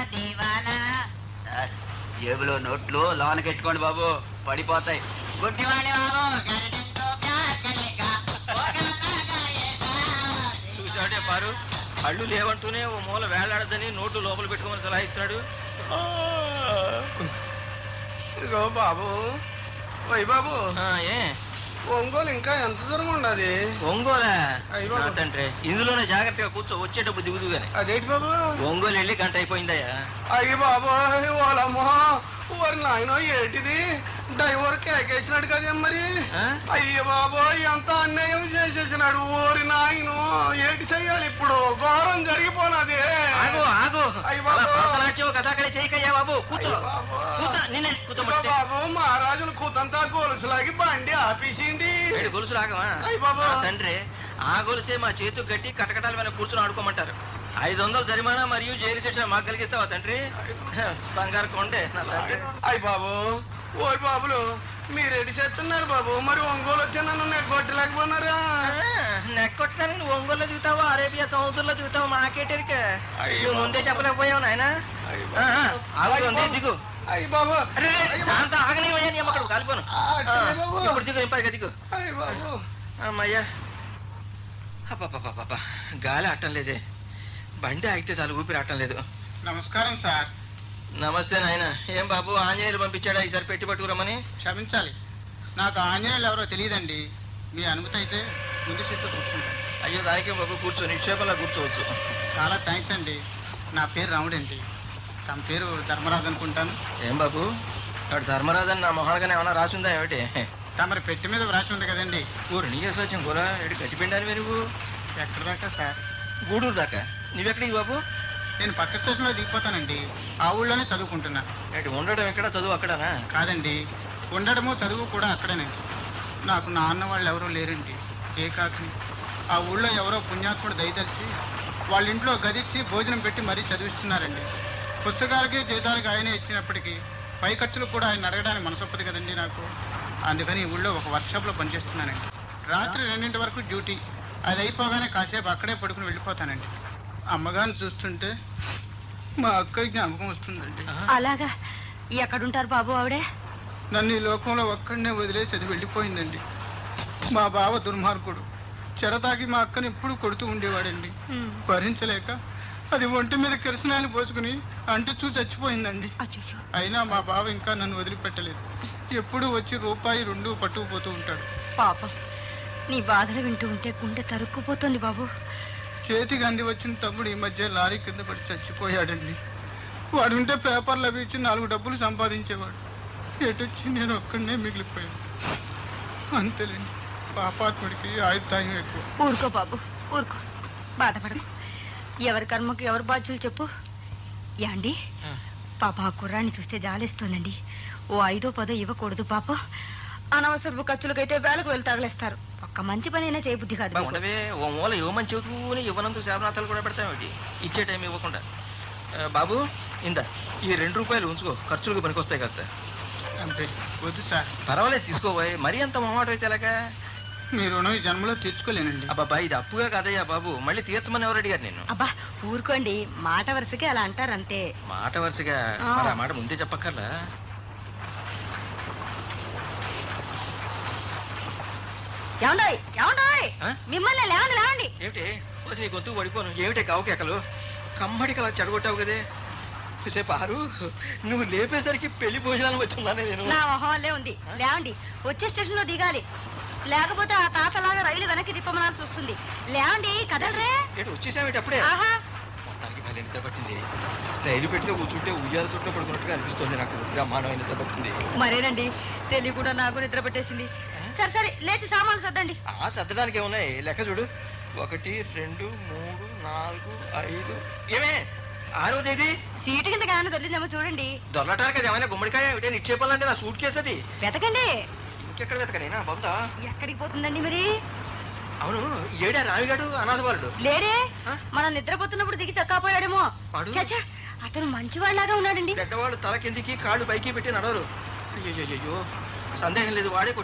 దివాలా సార్ జేబులో నోట్లు లోనకెట్టుకోండి బాబు పడిపోతాయి గుడ్డివాడి బాబు గరిటెంతో ప్యార్ కరేగా ఓగా లాగాయేగా చూసాడే పారు కళ్ళు లేవంటూనే ఓ మూల వేలాడదని నోటు లోపల పెట్టుకోమని సలహా ఇస్తున్నాడు ఇదిగో బాబు ఓయ్ బాబు ఆ, ఏ ఒంగోలు ఇంకా ఎంత దూరం ఉండదు ఒంగోలా అయ్య బాబు. నా తండ్రి ఇందులోనే జాగ్రత్తగా కూర్చో వచ్చేటప్పుడు దిగుదుగానే అదేంటి బాబు ఒంగోలు వెళ్ళి గంట అయిపోయిందయ్యా అయ్యి బాబు ఓలమ్మో ఓరి నాయన ఏంటిది డ్రైవర్ కేకేసినాడు కదే మరి ఆ? అయ్య బాబు ఎంత అన్యాయం చేసేసినాడు ఓరి నాయను ఏంటి చెయ్యాలి ఇప్పుడు ఘోరం జరిగిపోనాది ఆగు ఆగు అయ్య బాబు. అలా భరతనాట్యం కథాకళి చేయకయ్యా బాబు కూర్చో అయ్య బాబు. కూర్చో నిన్నే ఇదిగో కూర్చోమంటే బాబు మహారాజులు కూతంతా గోలుసులాగి బండి ఆపేసింది ఏడు గొలుసు రాగమా అయ్య బాబు. నా తండ్రి ఆ గొలుసే మా చేతు గట్టి కటకటాల మీద కూర్చొని ఆడుకోమంటారు ఐదు వందలు జరిమానా మరియు జైలు శిక్ష మాకు కలిగిస్తావా తండ్రి బంగారు కొండే నా తండ్రి అయ్య బాబు ఓయ్ బాబులు మీరేటి చేస్తున్నారు బాబు మరి ఒంగోలు వచ్చి నన్ను నెగ్గొట్టలేకపోయినారా నెక్కొట్టాను నువ్వు ఒంగోలు దిగుతావా అరేబియా సముద్రంలో దిగుతావా మాకేటరిక అయ్య నువ్వు ముందే చెప్పలేకపోయావు నాయన దిగు అయ్య బాబు అరే అయ్య బాబు. శాంత ఆగలేవయ్యా నీ అమ్మకడు కాలిపోను ఆ, అట్లనే బాబు. ఇప్పుడు దిగు ఇంపదిగా దిగు అయ్య బాబు అమ్మయ్యా అబ్బబ్బబ్బబ్బబ్బా గాలి ఆడటం లేదే బండి ఆగితే చాలు ఊపిరి ఆడటం లేదు నమస్కారం సార్ నమస్తే నాయన ఏం బాబు ఆంజనేయులు పంపించాడా ఈసారి పెట్టి పట్టుకురమ్మని క్షమించాలి నాకు ఆంజనేయులు ఎవరో తెలియదండి మీ అనుమతి అయితే ముందు సీట్లో కూర్చుంటాను అయ్యో దానికే బాబు కూర్చో నిక్షేపంలా కూర్చోవచ్చు చాలా థ్యాంక్స్ అండి నా పేరు రాముడండి తమ పేరు ధర్మరాజు అనుకుంటాను ఏం బాబు అక్కడ ధర్మరాజన్ నా మొహాలుగానే ఏమైనా రాసిందా ఏమిటి తమరి పెట్టి మీద వ్రాసి ఉంది కదండి ఊరు నీ వచ్చాం కూడా ఎటు గట్టిపిండాలి నువ్వు ఎక్కడి దాకా సార్ గూడూరు దాకా నువ్వెక్కడికి బాబు నేను పక్క స్టేషన్లో దిగిపోతానండి ఆ ఊళ్ళోనే చదువుకుంటున్నా ఎటు ఉండడం ఎక్కడ చదువు అక్కడనా కాదండి ఉండడము చదువు కూడా అక్కడనే నాకు నాన్న వాళ్ళు ఎవరూ లేరండి ఏ కాకి ఆ ఊళ్ళో ఎవరో పుణ్యాత్ముడు దయదలిచి వాళ్ళ ఇంట్లో గదిచ్చి భోజనం పెట్టి మరీ చదివిస్తున్నారండి పుస్తకాలకి జీతాలకి ఆయనే ఇచ్చినప్పటికీ పై ఖర్చులు కూడా ఆయన అడగడానికి మనసొప్పదు కదండి నాకు అందుకని ఈ ఊళ్ళో ఒక వర్క్షాప్లో పనిచేస్తున్నానండి రాత్రి రెండింటి వరకు డ్యూటీ అది అయిపోగానే కాసేపు అక్కడే పడుకుని వెళ్ళిపోతానండి అమ్మగారిని చూస్తుంటే మా అక్కకి జ్ఞాపకం వస్తుందండి అలాగా ఎక్కడుంటారు బాబు ఆవిడే నన్ను ఈ లోకంలో ఒక్కడనే వదిలేసి అది వెళ్ళిపోయిందండి మా బావ దుర్మార్గుడు చెరతాకి మా అక్కని ఎప్పుడు కొడుతూ ఉండేవాడండి భరించలేక అది ఒంటి మీద కిరసనాయలు పోసుకుని అంటిచూ చచ్చిపోయిందండి అచ్చచ్చో. అయినా మా బావ ఇంకా నన్ను వదిలిపెట్టలేదు ఎప్పుడు వచ్చి రూపాయి రెండు పట్టుకుపోతూ ఉంటాడు పాపం నీ బాధలు వింటూ ఉంటే గుండె తరుక్కుపోతుంది బాబు చేతికి అంది వచ్చిన తమ్ముడు ఈ మధ్య లారీ కింద పడి చచ్చిపోయాడండి వాడు ఉంటే పేపర్లు అవి ఇచ్చి నాలుగు డబ్బులు సంపాదించేవాడు ఎటొచ్చి నేను ఒక్కడనే మిగిలిపోయాను అంతేలేండి పాపాత్ముడికి ఆయుర్దాయం ఎక్కువ ఊరుకో బాబు ఊరుకో బాధపడకు ఎవరి కర్మకు ఎవరు బాధ్యులు చెప్పు యాండి పాప ఆ కుర్రాన్ని చూస్తే జాలేస్తోందండి ఓ ఐదో పదో ఇవ్వకూడదు పాప అనవసరపు ఖర్చులకైతే వేలకు వెళ్ళి తగలేస్తారు ఒక్క మంచి పని అయినా చేయబుద్ధి కాదు బా, మీకు. ఉండవే ఓ మూల ఇవ్వమని చెబుతూనే ఇవ్వనందుకు శాపనాథాలు కూడా పెడతామేంటి ఇచ్చే టైం ఇవ్వకుండా ఆ, బాబు ఇందా ఈ రెండు రూపాయలు ఉంచుకో ఖర్చులకు పనికొస్తాయి కాస్త అంతే వద్దు సార్ పర్వాలేదు తీసుకోబోయ్ మరీ అంత మొహమాట అయితే ఎలాగా మీ రుణం ఈ జన్మలో తీర్చుకోలేనండి అబ్బాబా ఇది అప్పుగా కాదయ్యా బాబు మళ్ళీ తీర్చమని ఎవరు అడిగారు నేను అబ్బా ఊరుకోండి మాట వరుసకి అలా అంటారంతే మాట వరుసగా ఆ. మరి ఆ మాట ముందే చెప్పక్కర్లా ఏమండోయ్ ఏమండోయ్ ఆ? మిమ్మల్ని లేవండి లేవండి ఏమిటి వచ్చి నీ గొంతు పడిపోను ఏమిటి కావుకేకలు కమ్మడికి అలా చెడగొట్టావు కదే సేపు ఆరు నువ్వు లేపేసరికి పెళ్లి భోజనాలు వచ్చిందానే నేను నా మొహంలే ఉంది లేవండి వచ్చే స్టేషన్ లో దిగాలి లేకపోతే ఆ తాతలాగా రైలు వెనక్కి తిప్పమనాల్సి వస్తుంది లేవండి కదలరే ఏంటి వచ్చేసావేంటి అప్పుడే ఆహా మొత్తానికి భలే నిద్ర పట్టింది రైలు పెట్టిలో కూర్చుంటే ఉయ్యాల చుట్టూ పడుకున్నట్టుగా అనిపిస్తుంది నాకు బ్రహ్మాండమైన నిద్ర పట్టింది మరేనండి తెలియ కూడా నాకు నిద్ర పట్టేసింది సరే సరే లేచి సామాన్లు సర్దండి ఆ సర్దడానికి ఏమున్నాయి లెక్క చూడు ఒకటి రెండు మూడు నాలుగు ఐదు ఏమే ఆరో తేదీ సీటు కింద కానీ దొరికిందేమో చూడండి దొరలటానికి అది ఏమైనా గుమ్మడికాయ ఏమిటే నిక్షేపాలంటే నా సూట్ కేసు అది వెతకండి ఇంకెక్కడ వెతకనేనా బొందా ఎక్కడికి పోతుందండి మరి అవును ఏడా రావిగాడు అనాథ బాలుడు లేడే ఆ? మనం నిద్రపోతున్నప్పుడు దిగి చక్కపోయాడేమో వాడు? ఛ, ఛ, అతను మంచివాళ్ళలాగా ఉన్నాడండి పెద్దవాళ్ళు తల కిందికి కాళ్ళు పైకి పెట్టి నడవరు అయ్యో సందేహం లేదు వాడే